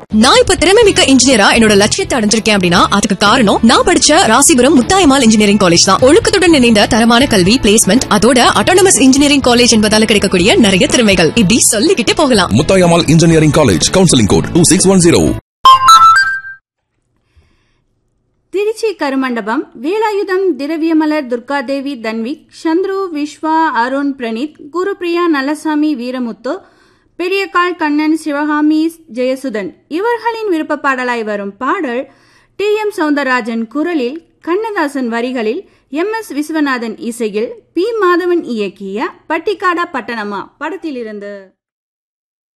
நான் இப்ப திறமை மிக்க இன்ஜினியரா என்னோட லட்சியத்தை அடைஞ்சிருக்கேன் அப்படின்னா அதுக்கு காரணம் நான் படிச்ச ராசிபுரம் முத்தாயமால் இன்ஜினியரிங் காலேஜ் தான் ஒழுக்கத்துடன் இணைந்த தரமான கல்வி பிளேஸ்மெண்ட் அதோட அட்டானமஸ் இன்ஜினியரிங் காலேஜ் என்பதால கிடைக்கக்கூடிய நிறைய திறமைகள் இப்படி சொல்லிக்கிட்டே போகலாம் Muthayammal engineering college counselling code two six one zero Trichy Karumandapam Velayutham Thiraviyamalar Durgadevi Tanvik Chandru Viswa Arun Praneeth Gurupriya Nallasamy Veeramuthu Periyakal Kannan Sivakami Jeyasudhan இவர்களின் விருப்ப பாடலாய் வரும் பாடல் டி எம் சவுந்தரராஜன் குரலில் கண்ணதாசன் வரிகளில் எம் எஸ் விஸ்வநாதன் இசையில் பி மாதவன் இயக்கிய பட்டிக்காடா பட்டணமா படத்திலிருந்து